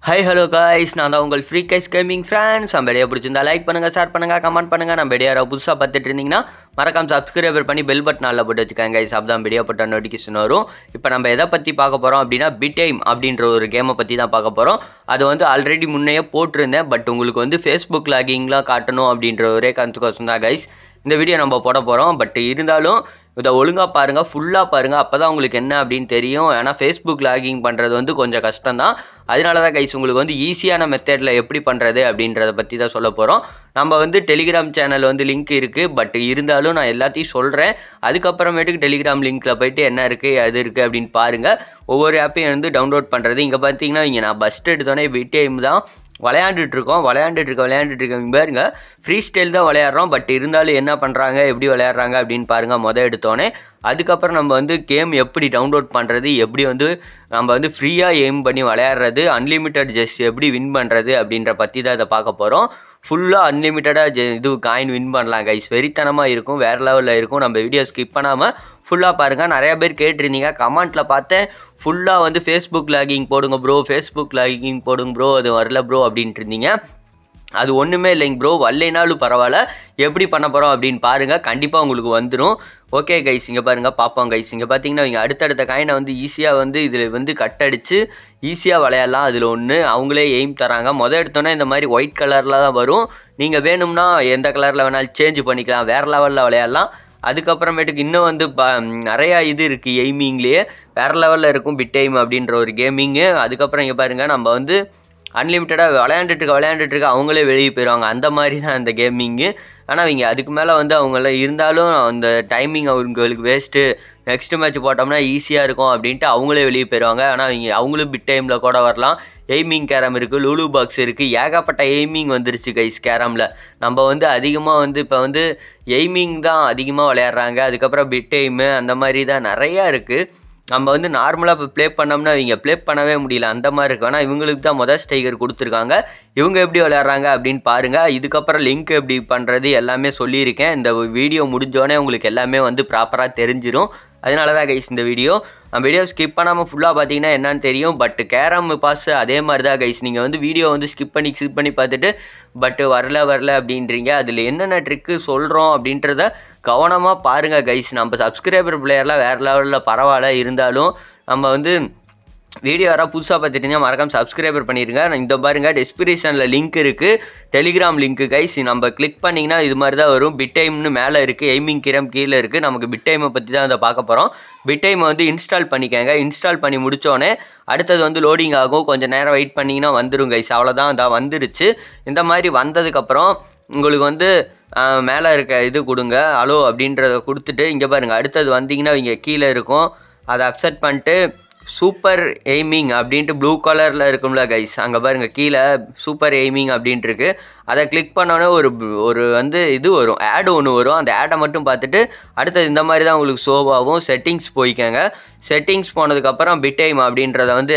hi hello guys நான் தான் உங்கள் ஃப்ரீ கைஸ் கேமிங் ஃப்ரெண்ட்ஸ் நம்ம வீடியோ பிடிச்சிருந்தா லைக் பண்ணுங்கள் ஷேர் பண்ணுங்கள் கமெண்ட் பண்ணுங்கள் நம்ம வீடியோ யாராவது புதுசாக பார்த்துட்டு இருந்தீங்கன்னா மறக்காம சப்ஸ்கிரைபர் பண்ணி பெல் பட்டன் நல்லா போட்டு வச்சுக்கோங்க கைஸ் அப்பதான் வீடியோ போட்ட நோட்டிஃபிகேஷன் வரும் இப்போ நம்ம எதை பற்றி பார்க்க போகிறோம் அப்படின்னா பிடைம் அப்படின்ற ஒரு கேமை பற்றி தான் பார்க்க போகிறோம் அது வந்து ஆல்ரெடி முன்னையே போட்டிருந்தேன் பட் உங்களுக்கு வந்து ஃபேஸ்புக் லாகிங்லாம் காட்டணும் அப்படின்ற ஒரே காரணத்துக்கோசம் தான் கைஸ் இந்த வீடியோ நம்ம போட போகிறோம் பட் இருந்தாலும் இதை ஒழுங்காக பாருங்கள் ஃபுல்லாக பாருங்கள் அப்போ தான் உங்களுக்கு என்ன அப்படின்னு தெரியும் ஏன்னா ஃபேஸ்புக் லாகிங் பண்ணுறது வந்து கொஞ்சம் கஷ்டம் தான் அதனால தான் கைஸ் உங்களுக்கு வந்து ஈஸியான மெத்தடில் எப்படி பண்ணுறது அப்படின்றத பற்றி தான் சொல்ல போகிறோம் நம்ம வந்து டெலிகிராம் சேனல் வந்து லிங்க் இருக்குது பட் இருந்தாலும் நான் எல்லாத்தையும் சொல்கிறேன் அதுக்கப்புறமேட்டுக்கு டெலிகிராம் லிங்க்கில் போயிட்டு என்ன இருக்குது அது இருக்குது அப்படின்னு பாருங்கள் ஒவ்வொரு ஆப்பையும் வந்து டவுன்லோட் பண்ணுறது இங்கே பார்த்தீங்கன்னா இங்கே நான் பஸ்ட் எடுத்தோன்னே விடிஎம் தான் விளையாண்டுட்டு இருக்கோம் விளையாண்டுட்டு இருக்க விளையாண்டுட்டு இருக்க பாருங்க ஃப்ரீ ஸ்டைல் தான் விளையாடுறோம் பட் இருந்தாலும் என்ன பண்ணுறாங்க எப்படி விளையாடுறாங்க அப்படின்னு பாருங்க மொதல் எடுத்தோடனே அதுக்கப்புறம் நம்ம வந்து கேம் எப்படி டவுன்லோட் பண்ணுறது எப்படி வந்து நம்ம வந்து ஃப்ரீயாக எய்ம் பண்ணி விளையாடுறது அன்லிமிட்டட் ஜெஸ்ட் எப்படி வின் பண்ணுறது அப்படின்ற பற்றி தான் இதை பார்க்க போகிறோம் ஃபுல்லாக அன்லிமிட்டடாக இது காயின் வின் பண்ணலாம் கைஸ் வெறித்தனமாக இருக்கும் வேறு லெவலில் இருக்கும் நம்ம வீடியோ ஸ்கிப் பண்ணாமல் ஃபுல்லாக பாருங்கள் நிறையா பேர் கேட்டிருந்தீங்க கமெண்ட்டில் பார்த்தேன் ஃபுல்லாக வந்து ஃபேஸ்புக் லாகிங் போடுங்க ப்ரோ ஃபேஸ்புக் லாகிங் போடுங்க ப்ரோ அது வரல ப்ரோ அப்படின்ட்டு இருந்தீங்க அது ஒன்றுமே இல்லைங்க ப்ரோ வரலைனாலும் பரவாயில்ல எப்படி பண்ண போகிறோம் அப்படின்னு பாருங்கள் கண்டிப்பாக உங்களுக்கு வந்துடும் ஓகே கைஸ் இங்கே பாருங்கள் பார்ப்போம் கைஸ் இங்கே பார்த்தீங்கன்னா இங்கே அடுத்தடுத்த காயினை வந்து ஈஸியாக வந்து இதில் வந்து கட் அடித்து ஈஸியாக விளையாடலாம் அதில் ஒன்று அவங்களே எய்ம் தராங்க மொதல் எடுத்தோன்னே இந்த மாதிரி ஒயிட் கலரில் தான் வரும் நீங்கள் வேணும்னா எந்த கலரில் வேணாலும் சேஞ்ச் பண்ணிக்கலாம் வேறு லெவலில் விளையாடலாம் அதுக்கப்புறமேட்டுக்கு இன்னும் வந்து ப நிறையா இது இருக்குது எய்மிங்லேயே வேறு லெவலில் இருக்கும் பிட் டைம் அப்படின்ற ஒரு கேமிங்கு அதுக்கப்புறம் இங்கே பாருங்கள் நம்ம வந்து அன்லிமிட்டடாக விளையாண்டுட்டு இருக்க விளையாண்டுட்டு இருக்க அவங்களே வெளியே போயிடுவாங்க அந்த மாதிரி தான் அந்த கேமிங்கு ஆனால் அவங்க அதுக்கு மேலே வந்து அவங்கள இருந்தாலும் அந்த டைமிங் அவங்களுக்கு வேஸ்ட்டு நெக்ஸ்ட் மேட்ச் போட்டோம்னா ஈஸியாக இருக்கும் அப்படின்ட்டு அவங்களே வெளியே போயிடுவாங்க ஆனால் அவங்க அவங்களும் பிட் டைமில் கூட வரலாம் எய்மிங் கேரம் இருக்குது லூலு பாக்ஸ் இருக்குது ஏகப்பட்ட எய்மிங் வந்துருச்சு கைஸ் கேரமில் நம்ம வந்து அதிகமாக வந்து இப்போ வந்து எய்மிங் தான் அதிகமாக விளையாடுறாங்க அதுக்கப்புறம் பிட் டைமு அந்த மாதிரி தான் நிறையா இருக்குது நம்ம வந்து நார்மலாக இப்போ ப்ளே பண்ணோம்னா இவங்க ப்ளே பண்ணவே முடியல அந்த மாதிரி இருக்கு ஆனால் இவங்களுக்கு தான் மொதல் ஸ்டைகர் கொடுத்துருக்காங்க இவங்க எப்படி விளையாடுறாங்க அப்படின்னு பாருங்கள் இதுக்கப்புறம் லிங்க் எப்படி பண்ணுறது எல்லாமே சொல்லியிருக்கேன் இந்த வீடியோ முடிஞ்சோடனே உங்களுக்கு எல்லாமே வந்து ப்ராப்பராக தெரிஞ்சிடும் அதனால தான் கைஸ் இந்த வீடியோ நம்ம வீடியோ ஸ்கிப் பண்ணாமல் ஃபுல்லாக பார்த்தீங்கன்னா என்னன்னு தெரியும் பட் கேரம் பாஸ் அதே மாதிரி தான் கைஸ் நீங்கள் வந்து வீடியோ வந்து ஸ்கிப் பண்ணி ஸ்கிப் பண்ணி பார்த்துட்டு பட் வரல வரல அப்படின்றீங்க அதில் என்னென்ன ட்ரிக்கு சொல்கிறோம் அப்படின்றத கவனமாக பாருங்கள் கைஸ் நம்ம சப்ஸ்கிரைபர் பிளேயர்லாம் வேறு லெவலில் பரவாயில்ல இருந்தாலும் நம்ம வந்து வீடியோ யாராவது புதுசாக பார்த்துட்டீங்கன்னா மறக்காம சப்ஸ்கிரைபர் பண்ணிடுங்க இந்த பாருங்க டெஸ்பிரேஷனில் லிங்க் இருக்குது டெலிகிராம் லிங்க்கு கைஸ் நம்ம கிளிக் பண்ணிங்கன்னா இது மாதிரி தான் வரும் பிட் டைம்னு மேலே இருக்குது எய்மிங் கிரம் கீழே இருக்குது நமக்கு பிட் டைமை பற்றி தான் அதை பார்க்க போகிறோம் பிட் டைமை வந்து இன்ஸ்டால் பண்ணிக்கங்க இன்ஸ்டால் பண்ணி முடித்தோடனே அடுத்தது வந்து லோடிங் ஆகும் கொஞ்சம் நேரம் வெயிட் பண்ணிங்கன்னா வந்துடும் கைஸ் அவ்வளோதான் அதான் வந்துருச்சு இந்த மாதிரி வந்ததுக்கப்புறம் உங்களுக்கு வந்து மேலே இருக்க இது கொடுங்க அலோ அப்படின்றத கொடுத்துட்டு இங்கே பாருங்கள் அடுத்தது வந்தீங்கன்னா இங்கே கீழே இருக்கும் அதை அப்செட் பண்ணிட்டு சூப்பர் எய்மிங் அப்படின்ட்டு ப்ளூ கலரில் இருக்கும்ல கைஸ் அங்கே பாருங்கள் கீழே சூப்பர் எய்மிங் அப்படின்ட்டு இருக்கு அதை கிளிக் பண்ணோன்னே ஒரு ஒரு வந்து இது வரும் ஆடு ஒன்று வரும் அந்த ஆடை மட்டும் பார்த்துட்டு அடுத்தது இந்த மாதிரி தான் உங்களுக்கு ஷோவாகும் செட்டிங்ஸ் போய்க்கங்க செட்டிங்ஸ் போனதுக்கப்புறம் பிட் டைம் அப்படின்றத வந்து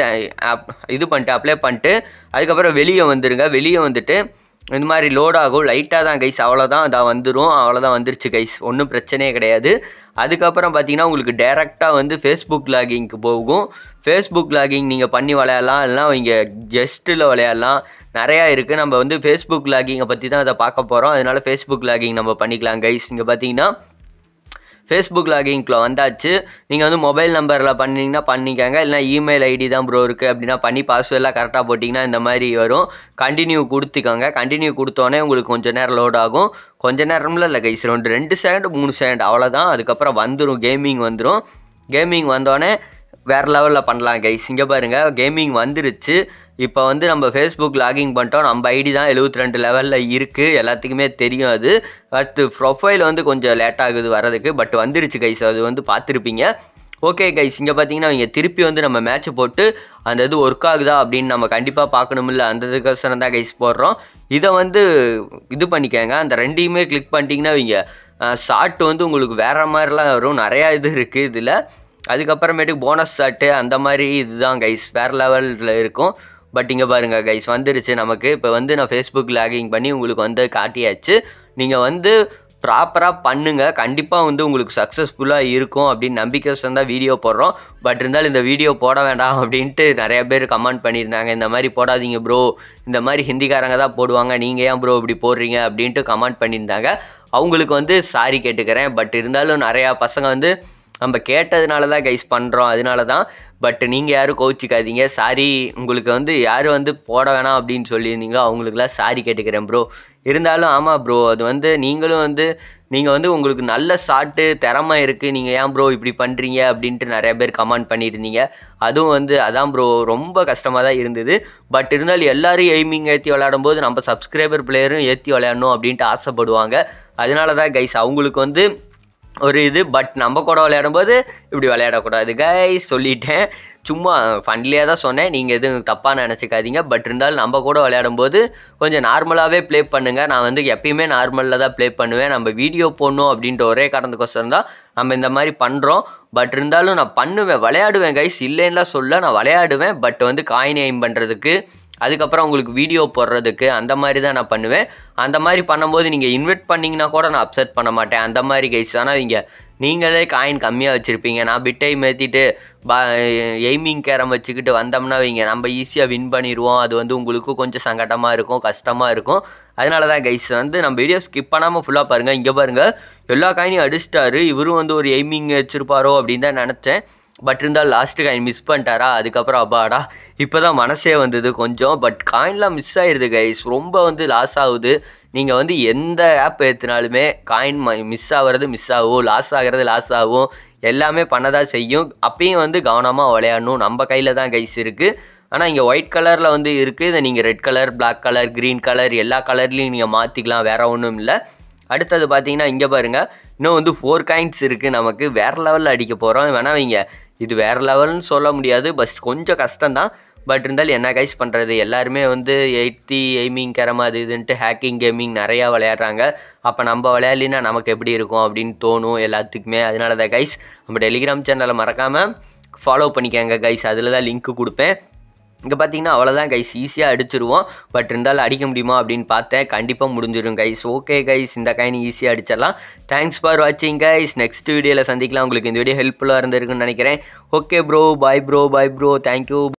இது பண்ணிட்டு அப்ளை பண்ணிட்டு அதுக்கப்புறம் வெளியே வந்துடுங்க வெளியே வந்துட்டு இந்த மாதிரி லோட் ஆகும் லைட்டாக தான் கைஸ் அவ்வளோதான் அதான் வந்துடும் அவ்வளோதான் வந்துருச்சு கைஸ் ஒன்றும் பிரச்சனையே கிடையாது அதுக்கப்புறம் பார்த்தீங்கன்னா உங்களுக்கு டேரெக்டாக வந்து ஃபேஸ்புக் லாகிங்க்கு போகும் ஃபேஸ்புக் லாகிங் நீங்கள் பண்ணி விளையாடலாம் இல்லைனா இங்கே ஜெஸ்ட்டில் விளையாடலாம் நிறையா இருக்குது நம்ம வந்து ஃபேஸ்புக் லாகிங்கை பற்றி தான் அதை பார்க்க போகிறோம் அதனால் ஃபேஸ்புக் லாகிங் நம்ம பண்ணிக்கலாம் கைஸ் இங்கே பார்த்தீங்கன்னா ஃபேஸ்புக் லாகிங்க்குள்ள வந்தாச்சு நீங்கள் வந்து மொபைல் நம்பரில் பண்ணிங்கன்னா பண்ணிக்கங்க இல்லைனா இமெயில் ஐடி தான் ப்ரோ இருக்குது அப்படின்னா பண்ணி பாஸ்வேர்டெலாம் கரெக்டாக போட்டிங்கன்னா இந்த மாதிரி வரும் கண்டினியூ கொடுத்துக்கோங்க கண்டினியூ கொடுத்தோன்னே உங்களுக்கு கொஞ்சம் நேரம் லோட் ஆகும் கொஞ்ச நேரம்ல இல்லை கைஸ் ரெண்டு ரெண்டு செகண்ட் மூணு செகண்ட் அவ்வளோதான் அதுக்கப்புறம் வந்துடும் கேமிங் வந்துடும் கேமிங் வந்தோடனே வேறு லெவலில் பண்ணலாம் கைஸ் இங்கே பாருங்கள் கேமிங் வந்துருச்சு இப்போ வந்து நம்ம ஃபேஸ்புக் லாகிங் பண்ணிட்டோம் நம்ம ஐடி தான் எழுபத்தி ரெண்டு லெவலில் இருக்குது எல்லாத்துக்குமே தெரியும் அது அடுத்து ப்ரொஃபைல் வந்து கொஞ்சம் லேட் ஆகுது வரதுக்கு பட் வந்துருச்சு கைஸ் அது வந்து பார்த்துருப்பீங்க ஓகே கைஸ் இங்கே பார்த்தீங்கன்னா இங்கே திருப்பி வந்து நம்ம மேட்ச் போட்டு அந்த இது ஒர்க் ஆகுதா அப்படின்னு நம்ம கண்டிப்பாக பார்க்கணுமில்ல அந்த இதுக்கோசரம் தான் கைஸ் போடுறோம் இதை வந்து இது பண்ணிக்கங்க அந்த ரெண்டையுமே கிளிக் பண்ணிட்டீங்கன்னா இங்கே ஷார்ட் வந்து உங்களுக்கு வேறு மாதிரிலாம் வரும் நிறையா இது இருக்குது இதில் அதுக்கப்புறமேட்டுக்கு போனஸ் ஷாட்டு அந்த மாதிரி இதுதான் கைஸ் வேறு லெவலில் இருக்கும் பட் இங்கே பாருங்கள் கைஸ் வந்துருச்சு நமக்கு இப்போ வந்து நான் ஃபேஸ்புக் லாகிங் பண்ணி உங்களுக்கு வந்து காட்டியாச்சு நீங்கள் வந்து ப்ராப்பராக பண்ணுங்க கண்டிப்பாக வந்து உங்களுக்கு சக்ஸஸ்ஃபுல்லாக இருக்கும் அப்படின்னு நம்பிக்கை தான் வீடியோ போடுறோம் பட் இருந்தாலும் இந்த வீடியோ போட வேண்டாம் அப்படின்ட்டு நிறைய பேர் கமெண்ட் பண்ணியிருந்தாங்க இந்த மாதிரி போடாதீங்க ப்ரோ இந்த மாதிரி ஹிந்திக்காரங்க தான் போடுவாங்க நீங்கள் ஏன் ப்ரோ இப்படி போடுறீங்க அப்படின்ட்டு கமெண்ட் பண்ணியிருந்தாங்க அவங்களுக்கு வந்து சாரி கேட்டுக்கிறேன் பட் இருந்தாலும் நிறையா பசங்க வந்து நம்ம கேட்டதுனால தான் கைஸ் பண்ணுறோம் அதனால தான் பட் நீங்கள் யாரும் கோச்சிக்காதீங்க சாரி உங்களுக்கு வந்து யார் வந்து போட வேணாம் அப்படின்னு சொல்லியிருந்தீங்களோ அவங்களுக்குலாம் சாரி கேட்டுக்கிறேன் ப்ரோ இருந்தாலும் ஆமாம் ப்ரோ அது வந்து நீங்களும் வந்து நீங்கள் வந்து உங்களுக்கு நல்ல ஷாட்டு திறமை இருக்குது நீங்கள் ஏன் ப்ரோ இப்படி பண்ணுறீங்க அப்படின்ட்டு நிறைய பேர் கமெண்ட் பண்ணியிருந்தீங்க அதுவும் வந்து அதான் ப்ரோ ரொம்ப கஷ்டமாக தான் இருந்தது பட் இருந்தாலும் எல்லாரும் எய்மிங் ஏற்றி விளையாடும் போது நம்ம சப்ஸ்கிரைபர் பிளேயரும் ஏற்றி விளையாடணும் அப்படின்ட்டு ஆசைப்படுவாங்க அதனால தான் கைஸ் அவங்களுக்கு வந்து ஒரு இது பட் நம்ம கூட விளையாடும்போது இப்படி விளையாடக்கூடாது கைஸ் சொல்லிட்டேன் சும்மா ஃபன்லியாக தான் சொன்னேன் நீங்கள் எதுவும் தப்பாக நினச்சிக்காதீங்க பட் இருந்தாலும் நம்ம கூட விளையாடும்போது கொஞ்சம் நார்மலாகவே ப்ளே பண்ணுங்கள் நான் வந்து எப்பயுமே நார்மலில் தான் ப்ளே பண்ணுவேன் நம்ம வீடியோ போடணும் அப்படின்ற ஒரே காரணத்துக்கோசரம் தான் நம்ம இந்த மாதிரி பண்ணுறோம் பட் இருந்தாலும் நான் பண்ணுவேன் விளையாடுவேன் கைஸ் இல்லைன்னுலாம் சொல்ல நான் விளையாடுவேன் பட் வந்து காயின் எய்ம் பண்ணுறதுக்கு அதுக்கப்புறம் உங்களுக்கு வீடியோ போடுறதுக்கு அந்த மாதிரி தான் நான் பண்ணுவேன் அந்த மாதிரி பண்ணும்போது நீங்கள் இன்வைட் பண்ணிங்கன்னா கூட நான் அப்செட் பண்ண மாட்டேன் அந்த மாதிரி கைஸ் ஆனால் இங்கே நீங்களே காயின் கம்மியாக வச்சுருப்பீங்க நான் பிட்டை மேற்றிட்டு பா எய்மிங் கேரம் வச்சுக்கிட்டு வந்தோம்னா வைங்க நம்ம ஈஸியாக வின் பண்ணிடுவோம் அது வந்து உங்களுக்கு கொஞ்சம் சங்கடமாக இருக்கும் கஷ்டமாக இருக்கும் அதனால தான் கைஸ் வந்து நம்ம வீடியோ ஸ்கிப் பண்ணாமல் ஃபுல்லாக பாருங்கள் இங்கே பாருங்கள் எல்லா காயினையும் அடிச்சிட்டாரு இவரும் வந்து ஒரு எய்மிங் வச்சுருப்பாரோ அப்படின்னு தான் நினச்சேன் பட் இருந்தால் லாஸ்ட்டு காயின் மிஸ் பண்ணிட்டாரா அதுக்கப்புறம் அப்பாடா இப்போ தான் மனசே வந்தது கொஞ்சம் பட் காயின்லாம் மிஸ் ஆயிடுது கைஸ் ரொம்ப வந்து லாஸ் ஆகுது நீங்கள் வந்து எந்த ஆப் ஏற்றினாலுமே காயின் மிஸ் ஆகிறது மிஸ் ஆகும் லாஸ் ஆகிறது லாஸ் ஆகும் எல்லாமே பண்ணதான் செய்யும் அப்பயும் வந்து கவனமாக விளையாடணும் நம்ம கையில் தான் கைஸ் இருக்குது ஆனால் இங்கே ஒயிட் கலரில் வந்து இருக்குது இதை நீங்கள் red colour black colour green colour எல்லா கலர்லேயும் நீங்கள் மாற்றிக்கலாம் வேறு ஒன்றும் இல்லை அடுத்தது பார்த்தீங்கன்னா இங்கே பாருங்கள் இன்னும் வந்து ஃபோர் காயின்ஸ் இருக்குது நமக்கு வேறு லெவலில் அடிக்க போகிறோம் வேணா வைங்க இது வேறு லெவல்னு சொல்ல முடியாது பஸ் கொஞ்சம் கஷ்டம்தான் பட் இருந்தாலும் என்ன கைஸ் பண்ணுறது எல்லாருமே வந்து எயிட்டி எய்மிங் கேரம் அது இதுன்ட்டு ஹேக்கிங் கேமிங் நிறையா விளையாடுறாங்க அப்போ நம்ம விளையாடலினா நமக்கு எப்படி இருக்கும் அப்படின்னு தோணும் எல்லாத்துக்குமே அதனால தான் கைஸ் நம்ம டெலிகிராம் சேனலை மறக்காமல் ஃபாலோ பண்ணிக்கோங்க கைஸ் அதில் தான் லிங்க்கு கொடுப்பேன் இங்கே பார்த்தீங்கன்னா அவ்வளோதான் கைஸ் ஈஸியாக அடிச்சிருவோம் பட் இருந்தாலும் அடிக்க முடியுமா அப்படின்னு பார்த்தேன் கண்டிப்பாக முடிஞ்சிடும் கைஸ் ஓகே கைஸ் இந்த காயின் ஈஸியாக அடிச்சிடலாம் தேங்க்ஸ் ஃபார் வாட்சிங் கைஸ் நெக்ஸ்ட் வீடியோவில் சந்திக்கலாம் உங்களுக்கு இந்த வீடியோ ஹெல்ப்ஃபுல்லாக இருந்திருக்குன்னு நினைக்கிறேன் okay bro bye bro bye bro thank you